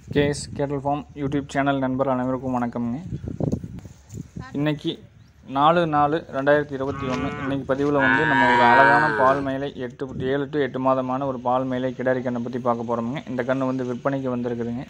KS கேட்டல் form YouTube channel நண்பர் அனைவருக்கும் வணக்கம்ங்க இன்னைக்கு நாலு நாலு ரெண்டாயிரத்தி இருபத்தி ஒன்று இன்னைக்கு பதிவில் வந்து நம்ம ஒரு அழகான பால் மேலை எட்டு ஏழு டு எட்டு மாதமான ஒரு பால் மேலை கிடாரி கண்ணை பற்றி பார்க்க போகிறோமுங்க இந்த கன்று வந்து விற்பனைக்கு வந்திருக்குதுங்க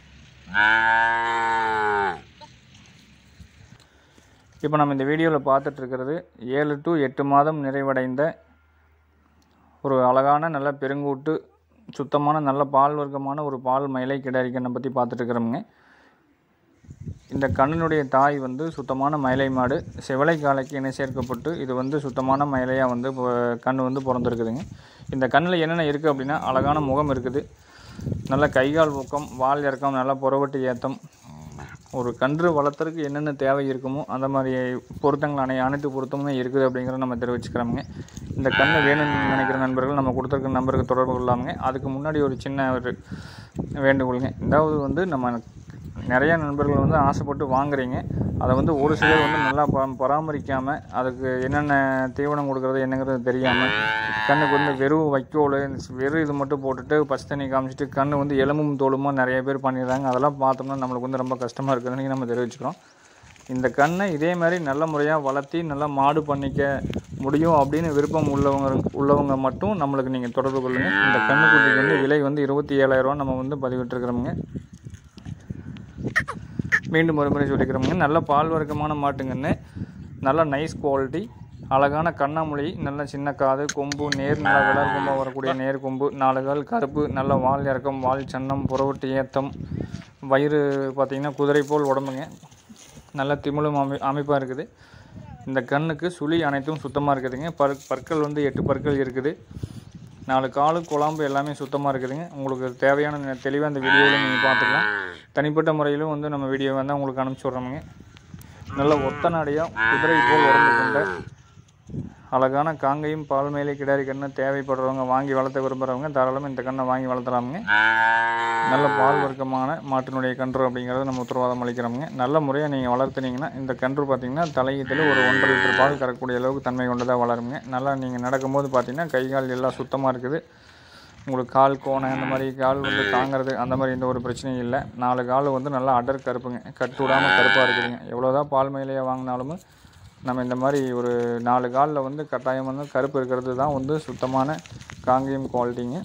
இப்போ நம்ம இந்த வீடியோவில் பார்த்துட்டு இருக்கிறது ஏழு டு எட்டு மாதம் நிறைவடைந்த ஒரு அழகான நல்ல பெருங்கூட்டு சுத்தமான நல்ல பால் வர்க்கமான ஒரு பால் மயிலை கிடாரி கண்ணை பற்றி பார்த்துட்டு இருக்கிறோமுங்க இந்த கண்ணினுடைய தாய் வந்து சுத்தமான மயிலை மாடு செவலை காலைக்கு இணை சேர்க்கப்பட்டு இது வந்து சுத்தமான மயிலையாக வந்து இப்போ கண் வந்து பிறந்திருக்குதுங்க இந்த கண்ணில் என்னென்ன இருக்குது அப்படின்னா அழகான முகம் இருக்குது நல்ல கைகால் ஊக்கம் வால் இறக்கம் நல்ல புறவட்டு ஏத்தம் ஒரு கன்று வளர்த்துறதுக்கு என்னென்ன தேவை இருக்குமோ அந்த மாதிரி பொருத்தங்கள் அனை அனைத்து பொருத்தமுமே இருக்குது அப்படிங்கிறத நம்ம தெரிவிச்சுக்கிறோமுங்க இந்த கன்று வேணும்னு நினைக்கிற நண்பர்கள் நம்ம கொடுத்துருக்க நம்பருக்கு தொடர்பு கொள்ளாமுங்க அதுக்கு முன்னாடி ஒரு சின்ன ஒரு வேண்டுகோளுங்க இதாவது வந்து நம்ம நிறைய நண்பர்கள் வந்து ஆசைப்பட்டு வாங்குறீங்க அதை வந்து ஒரு சிலர் வந்து நல்லா ப பராமரிக்காமல் அதுக்கு என்னென்ன தீவனம் கொடுக்குறது என்னங்கிறது தெரியாமல் கண்ணுக்கு வந்து வெறும் வைக்கோல் வெறும் இது மட்டும் போட்டுட்டு பச்சை தண்ணி காமிச்சிட்டு கண்ணு வந்து எலும்பும் தோலுமா நிறைய பேர் பண்ணிடுறாங்க அதெல்லாம் பார்த்தோம்னா நம்மளுக்கு வந்து ரொம்ப கஷ்டமாக இருக்குதுன்னு நம்ம தெரிவிச்சுக்கிறோம் இந்த கண்ணை இதே மாதிரி நல்ல முறையாக வளர்த்தி நல்லா மாடு பண்ணிக்க முடியும் அப்படின்னு விருப்பம் உள்ளவங்க உள்ளவங்க மட்டும் நம்மளுக்கு நீங்கள் தொடர்பு கொள்ளுங்கள் இந்த கண்ணுக்குட்டிக்கு வந்து விலை வந்து இருபத்தி ஏழாயிரரூவா நம்ம வந்து பதிவிட்டுருக்குறோமுங்க மீண்டும் ஒரு முறை சொல்லிக்கிறோமுங்க நல்ல பால் வர்க்கமான மாட்டுங்கன்னு நல்ல நைஸ் குவாலிட்டி அழகான கண்ணாமொழி நல்ல சின்ன காது கொம்பு நேர் நல்ல விளர் கொம்பாக வரக்கூடிய நேர் கொம்பு நாலு கால் கருப்பு நல்ல வால் இறக்கம் வால் சன்னம் புறவட்டு ஏத்தம் வயிறு பார்த்திங்கன்னா குதிரை போல் உடம்புங்க நல்ல திமிழும் அமை அமைப்பாக இருக்குது இந்த கண்ணுக்கு சுழி அனைத்தும் சுத்தமாக இருக்குதுங்க பற் பற்கள் வந்து எட்டு பற்கள் இருக்குது நாலு காலு குழம்பு எல்லாமே சுத்தமாக இருக்குதுங்க உங்களுக்கு தேவையான தெளிவாக இந்த வீடியோவில் நீங்கள் பார்த்துக்கலாம் தனிப்பட்ட முறையிலும் வந்து நம்ம வீடியோ வந்து உங்களுக்கு அனுப்பிச்சி விட்றோமுங்க நல்ல ஒத்த நாடியாக குதிரை போல் உடம்பு கொண்ட அழகான காங்கையும் பால் மேலே கிடாரி கண்ணை தேவைப்படுறவங்க வாங்கி வளர்த்த விரும்புகிறவங்க தாராளமாக இந்த கண்ணை வாங்கி வளர்த்துறாமுங்க நல்ல பால் வர்க்கமான மாட்டினுடைய கன்று அப்படிங்கிறத நம்ம உத்தரவாதம் அளிக்கிறோமுங்க நல்ல முறையாக நீங்கள் வளர்த்துனீங்கன்னா இந்த கன்று பார்த்தீங்கன்னா தலையீட்டில் ஒரு ஒன்றரை லிட்டர் பால் கறக்கக்கூடிய அளவுக்கு தன்மை கொண்டதாக வளருங்க நல்லா நீங்கள் நடக்கும்போது பார்த்தீங்கன்னா கை கால் எல்லாம் சுத்தமாக இருக்குது உங்களுக்கு கால் கோணை அந்த மாதிரி கால் வந்து தாங்கிறது அந்த மாதிரி எந்த ஒரு பிரச்சனையும் இல்லை நாலு கால் வந்து நல்லா அடர் கருப்புங்க கட்டு விடாமல் கருப்பாக இருக்குதுங்க எவ்வளோதான் பால் மேலேயே வாங்கினாலும் நம்ம இந்த மாதிரி ஒரு நாலு காலில் வந்து கட்டாயம் வந்து கருப்பு இருக்கிறது தான் வந்து சுத்தமான காங்கேயம் குவாலிட்டிங்க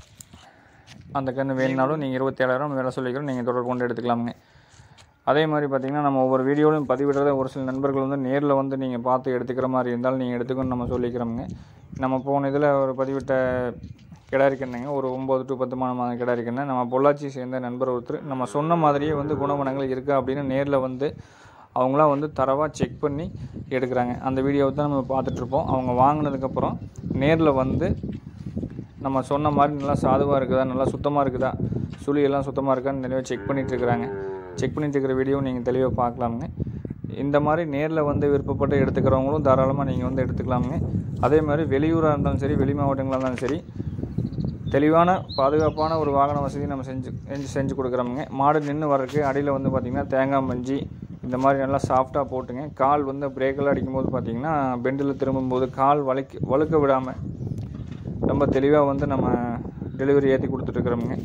அந்த கன்று வேணுனாலும் நீங்கள் இருபத்தேழாயிரம் வேலை சொல்லிக்கிறோம் நீங்கள் தொடர்பு கொண்டு எடுத்துக்கலாமுங்க அதே மாதிரி பார்த்திங்கன்னா நம்ம ஒவ்வொரு வீடியோலையும் பதிவிடுறத ஒரு சில நண்பர்கள் வந்து நேரில் வந்து நீங்கள் பார்த்து எடுத்துக்கிற மாதிரி இருந்தாலும் நீங்கள் எடுத்துக்கணும்னு நம்ம சொல்லிக்கிறோமுங்க நம்ம போன இதில் ஒரு பதிவிட்ட கிடாரி கண்ணுங்க ஒரு ஒம்பது டு பத்து மாதம் கிடாரி கண்ணு நம்ம பொள்ளாச்சி சேர்ந்த நண்பர் ஒருத்தர் நம்ம சொன்ன மாதிரியே வந்து குணகுணங்கள் இருக்கா அப்படின்னு நேரில் வந்து அவங்களாம் வந்து தரவாக செக் பண்ணி எடுக்கிறாங்க அந்த வீடியோவை தான் நம்ம பார்த்துட்ருப்போம் அவங்க வாங்கினதுக்கப்புறம் நேரில் வந்து நம்ம சொன்ன மாதிரி நல்லா சாதுவாக இருக்குதா நல்லா சுத்தமாக இருக்குதா சுழியெல்லாம் சுத்தமாக இருக்கான்னு தெளிவாக செக் பண்ணிட்டு இருக்கிறாங்க செக் பண்ணிட்டு இருக்கிற வீடியோ நீங்கள் தெளிவாக பார்க்கலாமுங்க இந்த மாதிரி நேரில் வந்து விருப்பப்பட்டு எடுத்துக்கிறவங்களும் தாராளமாக நீங்கள் வந்து எடுத்துக்கலாமுங்க அதே மாதிரி வெளியூராக இருந்தாலும் சரி வெளி மாவட்டங்களாக இருந்தாலும் சரி தெளிவான பாதுகாப்பான ஒரு வாகன வசதி நம்ம செஞ்சு செஞ்சு செஞ்சு கொடுக்குறோமுங்க மாடு நின்று வர்றதுக்கு அடியில் வந்து பார்த்திங்கன்னா தேங்காய் மஞ்சி இந்த மாதிரி நல்லா சாஃப்டாக போட்டுங்க கால் வந்து பிரேக்கெல்லாம் அடிக்கும்போது பார்த்திங்கன்னா பெண்டில் திரும்பும்போது கால் வளைக்க வழுக்க விடாமல் ரொம்ப தெளிவாக வந்து நம்ம டெலிவரி ஏற்றி கொடுத்துட்ருக்குறோமுங்க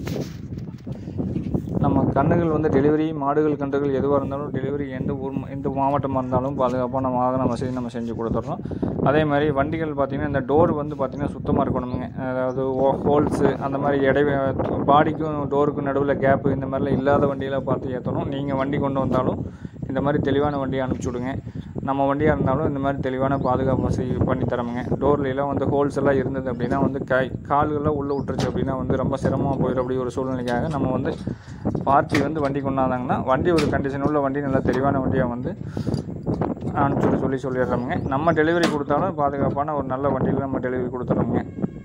நம்ம கண்ணுகள் வந்து டெலிவரி மாடுகள் கன்றுகள் எதுவாக இருந்தாலும் டெலிவரி எந்த ஊர் எந்த மாவட்டமாக இருந்தாலும் பாதுகாப்பான வாகன வசதி நம்ம செஞ்சு கொடுத்துட்றோம் அதே மாதிரி வண்டிகள் பார்த்திங்கன்னா இந்த டோர் வந்து பார்த்திங்கன்னா சுத்தமாக இருக்கணுங்க அதாவது ஹோல்ஸு அந்த மாதிரி இடை பாடிக்கும் டோருக்கும் நடுவில் கேப்பு இந்த மாதிரிலாம் இல்லாத வண்டியில் பார்த்து ஏற்றணும் நீங்கள் வண்டி கொண்டு வந்தாலும் இந்த மாதிரி தெளிவான வண்டியை அனுப்பிச்சி விடுங்க நம்ம வண்டியாக இருந்தாலும் இந்த மாதிரி தெளிவான பாதுகாப்பு வசதி பண்ணி தரோமுங்க டோர்லாம் வந்து ஹோல்ஸ் எல்லாம் இருந்தது அப்படின்னா வந்து கை கால்கள்லாம் உள்ளே விட்டுருச்சு அப்படின்னா வந்து ரொம்ப சிரமமாக போயிடும் அப்படி ஒரு சூழ்நிலைக்காக நம்ம வந்து பார்ட்டி வந்து வண்டி கொண்டாந்தாங்கன்னா வண்டி ஒரு கண்டிஷன் உள்ள வண்டி நல்லா தெளிவான வண்டியாக வந்து அனுப்பிச்சு சொல்லி சொல்லிடுறோமுங்க நம்ம டெலிவரி கொடுத்தாலும் பாதுகாப்பான ஒரு நல்ல வண்டியில் நம்ம டெலிவரி கொடுத்துட்றோமுங்க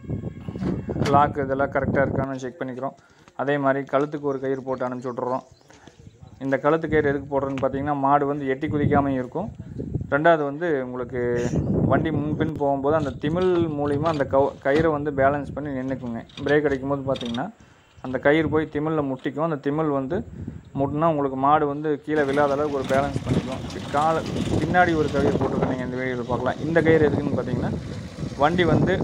லாக் இதெல்லாம் கரெக்டாக இருக்கான்னு செக் பண்ணிக்கிறோம் அதே மாதிரி கழுத்துக்கு ஒரு கயிறு போட்டு அனுப்பிச்சி விட்றோம் இந்த கழுத்து கயிறு எதுக்கு போடுறோன்னு பார்த்தீங்கன்னா மாடு வந்து எட்டி குதிக்காமல் இருக்கும் ரெண்டாவது வந்து உங்களுக்கு வண்டி முன்பின் போகும்போது அந்த திமிழ் மூலிமா அந்த கவு கயிறை வந்து பேலன்ஸ் பண்ணி நின்றுக்குங்க பிரேக் அடிக்கும்போது பார்த்தீங்கன்னா அந்த கயிறு போய் திமிழில் முட்டிக்கும் அந்த திமிழ் வந்து முட்டினா உங்களுக்கு மாடு வந்து கீழே விழாத அளவுக்கு ஒரு பேலன்ஸ் பண்ணிக்கும் கால பின்னாடி ஒரு கயிறு போட்டிருக்கேன் நீங்கள் இந்த வீடியோவில் பார்க்கலாம் இந்த கயிறு எதுக்குன்னு பார்த்தீங்கன்னா வண்டி வந்து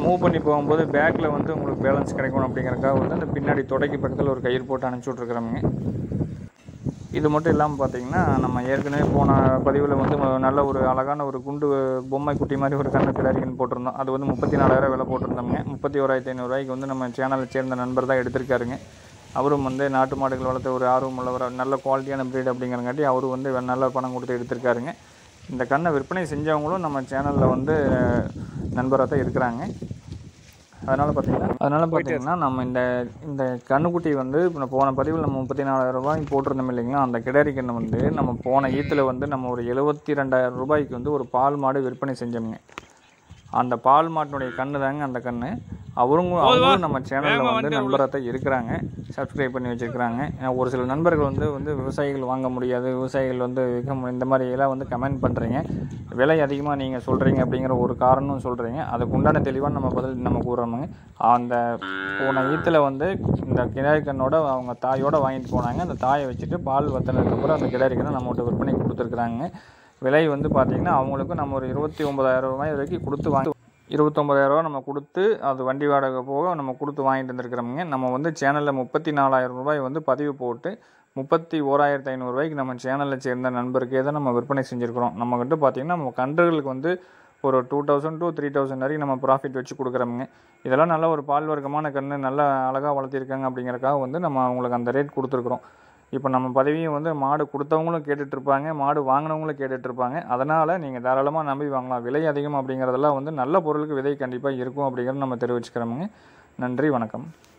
மூவ் பண்ணி போகும்போது பேக்கில் வந்து உங்களுக்கு பேலன்ஸ் கிடைக்கணும் அப்படிங்கறதுக்காக வந்து அந்த பின்னாடி தொடைக்கு பக்கத்தில் ஒரு கயிறு போட்டு அனுப்பிச்சி விட்ருக்குறோமுங்க இது மட்டும் இல்லாமல் பார்த்தீங்கன்னா நம்ம ஏற்கனவே போன பதிவில் வந்து நல்ல ஒரு அழகான ஒரு குண்டு பொம்மை குட்டி மாதிரி ஒரு கண்ணு கிடாரிக்கன் போட்டிருந்தோம் அது வந்து முப்பத்தி நாலாயிரம் விலை போட்டிருந்தோம்ங்க முப்பத்தி ஓராயிரத்தி ஐநூறுரூவாய்க்கு வந்து நம்ம சேனலை சேர்ந்த நண்பர் தான் எடுத்திருக்காருங்க அவரும் வந்து நாட்டு மாடுகள் வளர்த்த ஒரு ஆர்வம் உள்ளவர் நல்ல குவாலிட்டியான ப்ரீட் அப்படிங்கிறங்காட்டி அவரும் வந்து நல்ல பணம் கொடுத்து எடுத்திருக்காருங்க இந்த கண்ணை விற்பனை செஞ்சவங்களும் நம்ம சேனலில் வந்து நண்பராக தான் இருக்கிறாங்க அதனால் பார்த்தீங்கன்னா அதனால் பார்த்தீங்கன்னா நம்ம இந்த இந்த கண்ணுக்குட்டி வந்து இப்போ போன பதிவில் நம்ம முப்பத்தி நாலாயிரம் ரூபாய் போட்டிருந்தோம் இல்லைங்களா அந்த கிடாரி கண்ணை வந்து நம்ம போன ஈத்தில் வந்து நம்ம ஒரு எழுபத்தி ரெண்டாயிரம் ரூபாய்க்கு வந்து ஒரு பால் மாடு விற்பனை செஞ்சோம்ங்க அந்த பால் மாட்டினுடைய கண்ணு தாங்க அந்த கண்ணு அவருங்க அவங்களும் நம்ம சேனலில் வந்து நண்பராக தான் இருக்கிறாங்க சப்ஸ்கிரைப் பண்ணி வச்சுருக்கிறாங்க ஒரு சில நண்பர்கள் வந்து வந்து விவசாயிகள் வாங்க முடியாது விவசாயிகள் வந்து விற்க மு- இந்த மாதிரி எல்லாம் வந்து கமெண்ட் பண்ணுறீங்க விலை அதிகமாக நீங்கள் சொல்கிறீங்க அப்படிங்கிற ஒரு காரணம் சொல்கிறீங்க அதுக்கு உண்டான தெளிவாக நம்ம பதில் நம்ம கூறுறோமுங்க அந்த போன ஈத்தில் வந்து இந்த கிடாரி கண்ணோட அவங்க தாயோட வாங்கிட்டு போனாங்க அந்த தாயை வச்சுட்டு பால் வத்தினதுக்கப்புறம் அந்த கிடாரி கண்ணை நம்மகிட்ட விற்பனைக்கு கொடுத்துருக்குறாங்க விலை வந்து பார்த்தீங்கன்னா அவங்களுக்கு நம்ம ஒரு இருபத்தி ஒன்பதாயிரம் ரூபாய் வரைக்கும் கொடுத்து வாங்கி இருபத்தொம்பதாயிரரூவா நம்ம கொடுத்து அது வண்டி வாடகை போக நம்ம கொடுத்து வாங்கிட்டு வந்துருக்கிறோமுங்க நம்ம வந்து சேனலில் முப்பத்தி நாலாயிரம் ரூபாய் வந்து பதிவு போட்டு முப்பத்தி ஓராயிரத்தி ஐநூறுரூவாய்க்கு நம்ம சேனலில் சேர்ந்த நண்பருக்கே தான் நம்ம விற்பனை செஞ்சுருக்கிறோம் நம்மக்கிட்ட பார்த்தீங்கன்னா நம்ம கன்றுகளுக்கு வந்து ஒரு two thousand to three thousand வரைக்கும் நம்ம ப்ராஃபிட் வச்சு கொடுக்குறோமுங்க இதெல்லாம் நல்ல ஒரு பால் வர்க்கமான கன்று நல்லா அழகாக வளர்த்திருக்காங்க அப்படிங்கறக்காக வந்து நம்ம அவங்களுக்கு அந்த ரேட் கொடுத்துருக்குறோம் இப்போ நம்ம பதவியும் வந்து மாடு கொடுத்தவங்களும் கேட்டுட்டு இருப்பாங்க மாடு வாங்கினவங்களும் கேட்டுட்டு இருப்பாங்க அதனால் நீங்கள் தாராளமாக நம்பி வாங்கலாம் விலை அதிகம் அப்படிங்கிறதெல்லாம் வந்து நல்ல பொருளுக்கு விதை கண்டிப்பாக இருக்கும் அப்படிங்கிறத நம்ம தெரிவிச்சுக்கிறோமுங்க நன்றி வணக்கம்